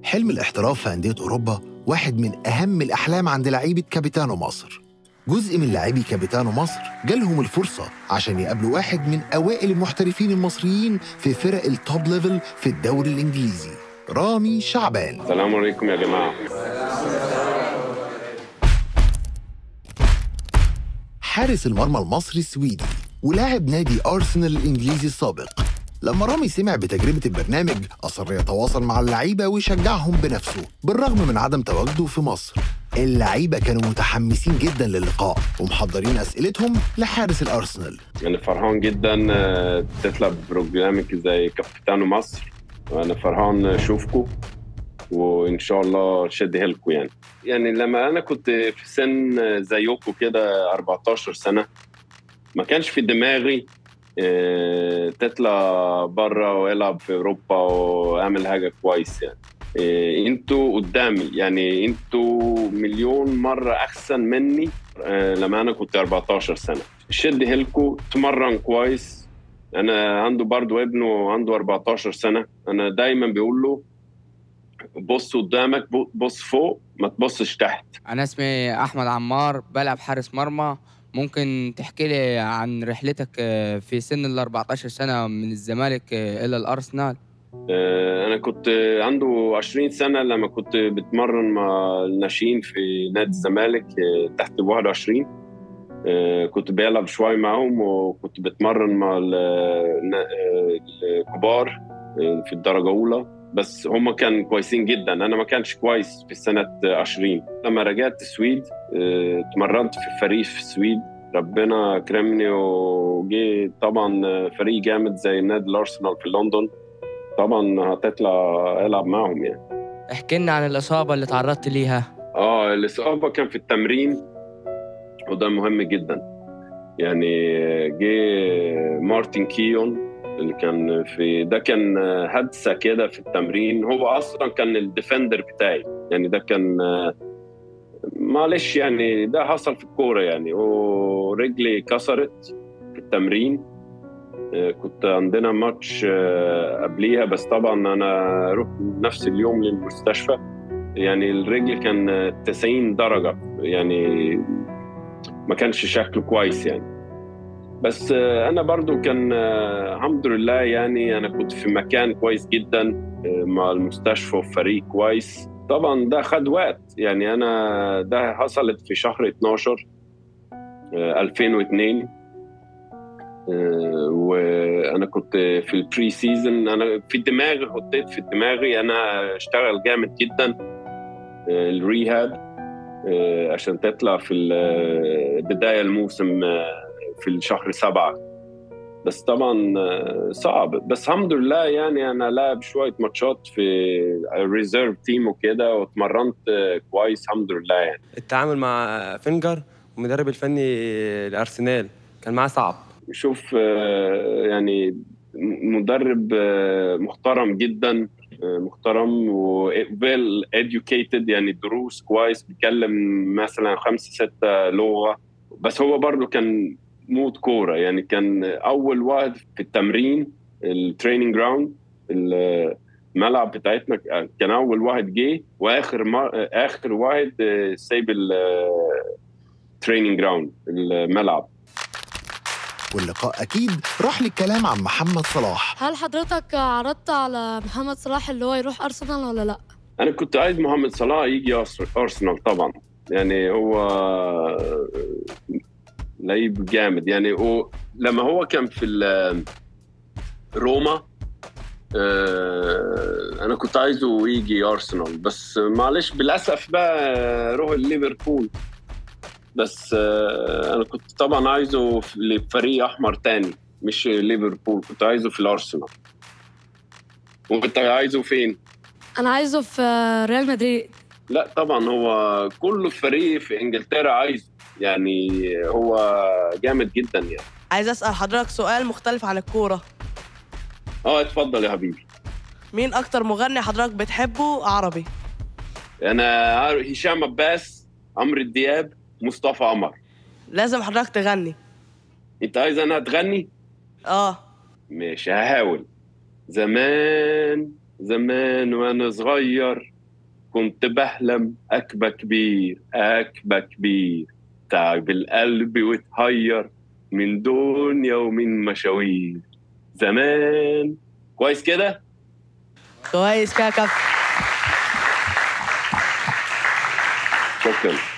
حلم الاحتراف في أندية أوروبا واحد من أهم الأحلام عند لعيبة كابيتانو مصر جزء من لاعبي كابيتانو مصر جالهم الفرصة عشان يقابلوا واحد من أوائل المحترفين المصريين في فرق التوب ليفل في الدوري الإنجليزي رامي شعبان السلام عليكم يا جماعة حارس المرمى المصري السويدي ولاعب نادي أرسنال الإنجليزي السابق لما رامي سمع بتجربة البرنامج أصر يتواصل مع اللعيبة ويشجعهم بنفسه بالرغم من عدم تواجده في مصر اللعيبة كانوا متحمسين جدا للقاء ومحضرين أسئلتهم لحارس الأرسنال أنا فرحان جدا آه، تطلع ببرنامج زي كابتن مصر وأنا فرحان أشوفكم وإن شاء الله شد حيلكم يعني يعني لما أنا كنت في سن زيكم كده 14 سنة ما كانش في دماغي آه، تطلع بره والعب في اوروبا واعمل حاجه كويس يعني آه، انتوا قدامي يعني انتوا مليون مره احسن مني آه، لما انا كنت 14 سنه شد هيلكو تمرن كويس انا عنده برضو ابنه عنده 14 سنه انا دايما بيقول له بص قدامك بص فوق ما تبصش تحت انا اسمي احمد عمار بلعب حارس مرمى ممكن تحكي لي عن رحلتك في سن ال 14 سنة من الزمالك إلى الأرسنال؟ آه، أنا كنت عنده 20 سنة لما كنت بتمرن مع الناشئين في نادي الزمالك آه، تحت 21 آه، كنت بلعب شوي معهم وكنت بتمرن مع الكبار في الدرجة الأولى بس هم كانوا كويسين جدا انا ما كانش كويس في سنه 20 لما رجعت السويد اتمرنت في فريق في السويد ربنا اكرمني وجي طبعا فريق جامد زي نادي الارسنال في لندن طبعا هتطلع العب معهم يعني احكي لنا عن الاصابه اللي تعرضت ليها اه الاصابه كان في التمرين وده مهم جدا يعني جه مارتن كيون اللي كان في ده كان حادثه كده في التمرين هو اصلا كان الديفندر بتاعي يعني ده كان معلش يعني ده حصل في الكوره يعني ورجلي كسرت في التمرين كنت عندنا ماتش قبليها بس طبعا انا رحت نفس اليوم للمستشفى يعني الرجل كان 90 درجه يعني ما كانش شكله كويس يعني بس انا برضو كان الحمد لله يعني انا كنت في مكان كويس جدا مع المستشفى وفريق كويس طبعا ده خد وقت يعني انا ده حصلت في شهر 12 2002 وانا كنت في البري سيزون انا في دماغي حطيت في دماغي انا اشتغل جامد جدا الريهاب عشان تطلع في بدايه الموسم في الشهر سبعة بس طبعا صعب بس الحمد لله يعني انا لعب شويه ماتشات في الريزيرف تيم وكده واتمرنت كويس الحمد لله يعني التعامل مع فينجر المدرب الفني الارسنال كان معاه صعب شوف يعني مدرب محترم جدا محترم ويل educated يعني دروس كويس بيتكلم مثلا خمسة ستة لغة بس هو برضه كان مود كوره يعني كان اول واحد في التمرين التريننج جراوند الملعب بتاعتنا كان اول واحد جه واخر ما اخر واحد سايب التريننج جراوند الملعب واللقاء اكيد راح للكلام عن محمد صلاح هل حضرتك عرضت على محمد صلاح اللي هو يروح ارسنال ولا لا انا كنت عايز محمد صلاح يجي ارسنال طبعا يعني هو لعيب جامد يعني لما هو كان في روما انا كنت عايزه يجي ارسنال بس معلش بالاسف بقى روح ليفربول بس انا كنت طبعا عايزه لفريق احمر تاني مش ليفربول كنت عايزه في الارسنال وانت عايزه فين انا عايزه في ريال مدريد لا طبعا هو كل فريق في انجلترا عايزه يعني هو جامد جدا يعني عايز اسال حضرتك سؤال مختلف عن الكوره اه اتفضل يا حبيبي مين اكتر مغني حضرتك بتحبه عربي انا هشام عباس عمرو دياب مصطفى عمر لازم حضرتك تغني انت عايز انا اتغني اه مش هحاول زمان زمان وانا صغير كنت بحلم أكبة كبير أكبة كبير تعب القلب وتهير من دنيا ومن مشاوير زمان كويس كده كويس كده يا كابتن شكرا